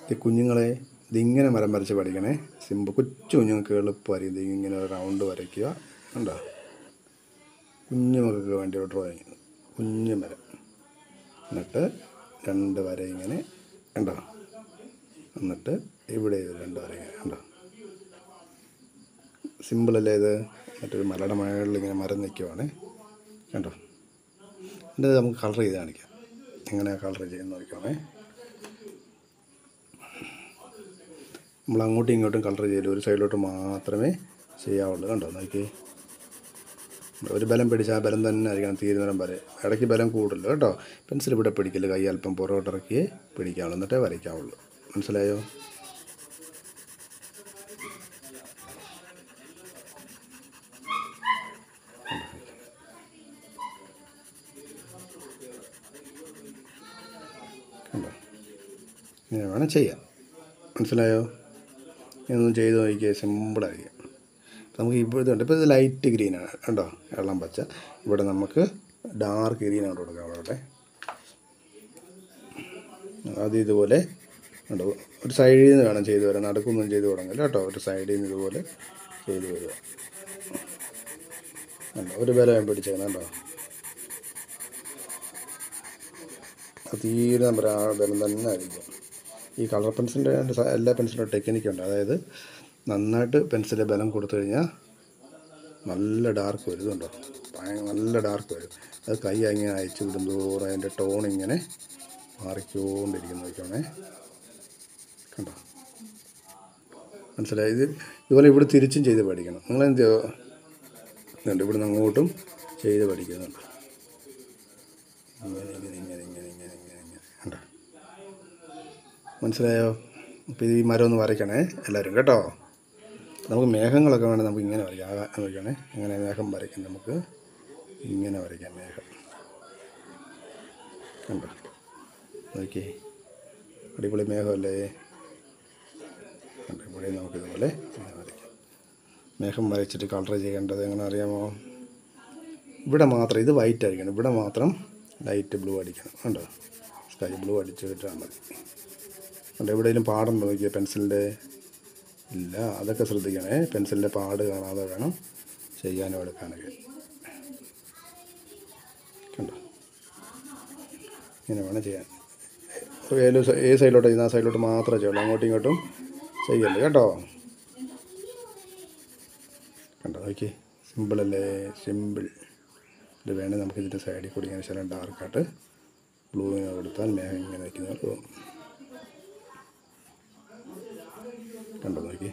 ഈ കുഞ്ഞുങ്ങളെ ഇതിങ്ങനെ മരം വരച്ച് പഠിക്കണേ സിമ്പിൾ കൊച്ചു കുഞ്ഞുങ്ങൾക്ക് എളുപ്പമായിരിക്കും ഇത് ഇങ്ങനെ ഒരു റൗണ്ട് വരയ്ക്കുക കണ്ടോ കുഞ്ഞു മക്കൾക്ക് വേണ്ടി ഒരു ഡ്രോയിങ് കുഞ്ഞു മരം എന്നിട്ട് രണ്ട് വര ഇങ്ങനെ കണ്ടോ എന്നിട്ട് ഇവിടെ ഒരു രണ്ട് വര ഇങ്ങനെ കണ്ടോ സിമ്പിളല്ലേ ഇത് മറ്റൊരു മലയുടെ മുകളിൽ ഇങ്ങനെ മരം നിൽക്കുവാണ് കണ്ടോ എന്നിട്ട് നമുക്ക് കളർ ചെയ്ത് കാണിക്കാം എങ്ങനെയാണ് കളർ ചെയ്യുന്നത് നോക്കിക്കോണേ നമ്മൾ അങ്ങോട്ടും ഇങ്ങോട്ടും കളർ ചെയ്യില്ല ഒരു സൈഡിലോട്ട് മാത്രമേ ചെയ്യാവുള്ളൂ കണ്ടോ നോക്കി ഒരു ബലം പിടിച്ചാൽ ആ ബലം തന്നെ ആയിരിക്കണം തീരുന്നരം വരെ ഇടയ്ക്ക് ബലം കൂടില്ല കേട്ടോ പെൻസിൽ ഇവിടെ പിടിക്കില്ല കൈ അല്പം പുറകോട്ടിറക്കിയേ പിടിക്കാവുള്ളൂ എന്നിട്ടേ വരയ്ക്കാവുള്ളൂ മനസ്സിലായോ കണ്ടോ ഇങ്ങനെ വേണം ചെയ്യാം മനസ്സിലായോ ഇതൊന്നും ചെയ്ത് നോക്കിയാൽ സിമ്പിളായിരിക്കും നമുക്ക് ഇപ്പോൾ ഇതുണ്ട് ഇപ്പോൾ ഇത് ലൈറ്റ് ഗ്രീനാണ് കണ്ടോ വെള്ളം പച്ച ഇവിടെ നമുക്ക് ഡാർക്ക് ഗ്രീനാണ് കൊടുക്കാം അവിടെ അത് ഇതുപോലെ കണ്ടോ ഒരു സൈഡിൽ നിന്ന് വേണം ചെയ്തു വരാൻ നടുക്കൊന്നും ചെയ്ത് തുടങ്ങില്ല കേട്ടോ ഒരു സൈഡിൽ നിന്ന് ഇതുപോലെ ചെയ്ത് വരിക കണ്ടോ ഒരു ബലം പിടിച്ചേക്കണം കേട്ടോ അത് തീരെ നമ്മുടെ ആ ബലം തന്നെ ആയിരിക്കും ഈ കളർ പെൻസിലിൻ്റെ എല്ലാ പെൻസിലും ടെക്നിക്കുണ്ട് അതായത് നന്നായിട്ട് പെൻസിലിൽ ബലം കൊടുത്തു കഴിഞ്ഞാൽ നല്ല ഡാർക്ക് വരും ഇതുണ്ടോ ഭയങ്കര നല്ല ഡാർക്ക് വരും അത് കൈ അങ്ങനെ അയച്ചു വിടുന്തോറും അതിൻ്റെ ടോൺ ഇങ്ങനെ മാറിക്കൊണ്ടിരിക്കുന്നു നോക്കണേ കണ്ടോ മനസ്സിലായി ഇത് ഇതുപോലെ ഇവിടെ തിരിച്ചും ചെയ്ത് പഠിക്കണം നിങ്ങൾ എന്ത് ഇതുണ്ട് ഇവിടുന്ന് അങ്ങോട്ടും ചെയ്ത് പഠിക്കുന്നുണ്ട് ഇങ്ങനെ ഇങ്ങനെ ഇങ്ങനെ ഇങ്ങനെ ഇങ്ങനെ ഇങ്ങനെ ഇങ്ങനെ കണ്ടോ മനസ്സിലായോ അപ്പോൾ ഈ മരം ഒന്ന് വരയ്ക്കണേ എല്ലാവരും കേട്ടോ നമുക്ക് മേഘങ്ങളൊക്കെ വേണം നമുക്ക് ഇങ്ങനെ വരയ്ക്കാം ആകാ നോക്കണേ ഇങ്ങനെ മേഘം വരയ്ക്കാം നമുക്ക് ഇങ്ങനെ വരയ്ക്കാം മേഘം കണ്ടോ നോക്കി അടിപൊളി മേഘമല്ലേ കണ്ടോ ഇവിടെ നമുക്കിതുപോലെ ഇങ്ങനെ വരയ്ക്കാം മേഘം വരച്ചിട്ട് കളർ ചെയ്യേണ്ടത് എങ്ങനെ അറിയാമോ ഇവിടെ മാത്രം ഇത് വൈറ്റ് ആയിരിക്കണം ഇവിടെ മാത്രം ലൈറ്റ് ബ്ലൂ അടിക്കണം കണ്ടോ സ്കൈ ബ്ലൂ അടിച്ച് വിട്ടാൽ മതി കണ്ടോ എവിടെയെങ്കിലും പാടുണ്ടോ നോക്കിയാൽ പെൻസിലിൻ്റെ ഇല്ല അതൊക്കെ ശ്രദ്ധിക്കണേ പെൻസിലിൻ്റെ പാട് കാണാതെ വേണം ചെയ്യാനും എടുക്കാനൊക്കെ കണ്ടോ ഇങ്ങനെ വേണം ചെയ്യാൻ ഏത് സൈ- ഏത് സൈഡിലോട്ട് ചെയ്യുന്ന ആ സൈഡിലോട്ട് മാത്രമേ ചെയ്യുള്ളൂ അങ്ങോട്ടും ഇങ്ങോട്ടും ചെയ്യല്ലേ കേട്ടോ കണ്ടോ നോക്കി സിമ്പിളല്ലേ സിമ്പിൾ ഇത് വേണേൽ നമുക്ക് ഇതിൻ്റെ സൈഡിൽ കൂടി ഇങ്ങനെ ശരം ഡാർക്കായിട്ട് ബ്ലൂവിനെ കൊടുത്താൽ മേഘം ഇങ്ങനെ വയ്ക്കുന്നത് തോന്നും കണ്ടോ നോക്കി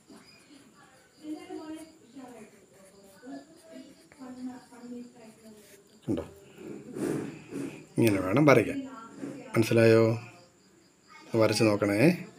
കണ്ടോ ഇങ്ങനെ വേണം വരയ്ക്കാൻ മനസ്സിലായോ വരച്ച് നോക്കണേ